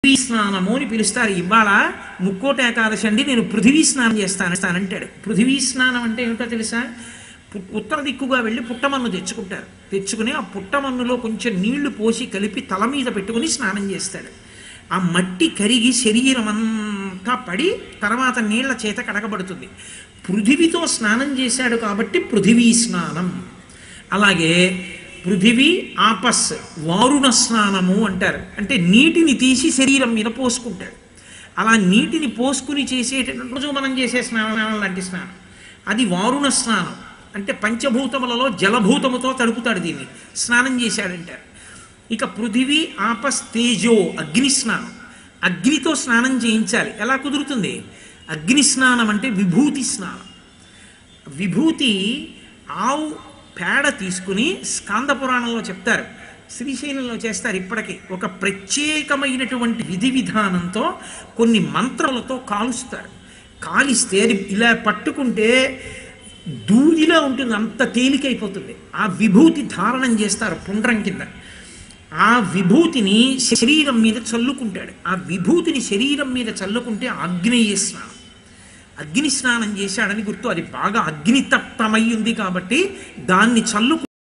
పృథివీ స్నానము అని పిలుస్తారు ఇవాళ ముక్కోట ఏకాదశి అండి నేను పృథివీ స్నానం చేస్తాను అంటాడు పృథివీ స్నానం అంటే ఏమిటో తెలుసా పు- ఉత్తర దిక్కుగా వెళ్ళి పుట్టమన్ను తెచ్చుకుంటారు తెచ్చుకుని ఆ పుట్టమన్నులో కొంచెం నీళ్లు పోసి కలిపి తల మీద పెట్టుకుని స్నానం చేస్తాడు ఆ మట్టి కరిగి శరీరం అంతా పడి తర్వాత నీళ్ల చేత కడగబడుతుంది పృథివితో స్నానం చేశాడు కాబట్టి పృథివీ స్నానం అలాగే పృథివీ ఆపస్ వారుణ స్నానము అంటారు అంటే నీటిని తీసి శరీరం మీద పోసుకుంటాడు అలా నీటిని పోసుకుని చేసేటటువంటి రోజు మనం చేసే స్నానం లాంటి స్నానం అది వారుణ స్నానం అంటే పంచభూతములలో జలభూతముతో తడుపుతాడు దీన్ని స్నానం చేశాడంటారు ఇక పృథివీ ఆపస్ తేజో అగ్ని స్నానం అగ్నితో స్నానం చేయించాలి ఎలా కుదురుతుంది అగ్ని స్నానం అంటే విభూతి స్నానం విభూతి ఆవు పేడ తీసుకుని స్కాంద పురాణంలో చెప్తారు శ్రీశైలంలో చేస్తారు ఇప్పటికీ ఒక ప్రత్యేకమైనటువంటి విధి విధానంతో కొన్ని మంత్రాలతో కాలుస్తారు కాలిస్తే అది ఇలా పట్టుకుంటే దూదిలా ఉంటుంది అంత తేలికైపోతుంది ఆ విభూతి ధారణం చేస్తారు పుండ్రం కింద ఆ విభూతిని శరీరం మీద చల్లుకుంటాడు ఆ విభూతిని శరీరం మీద చల్లుకుంటే ఆగ్నేయ స్నానం అగ్ని స్నానం చేశాడని గుర్తు అది బాగా అగ్నితప్తమై ఉంది కాబట్టి దాన్ని చల్లు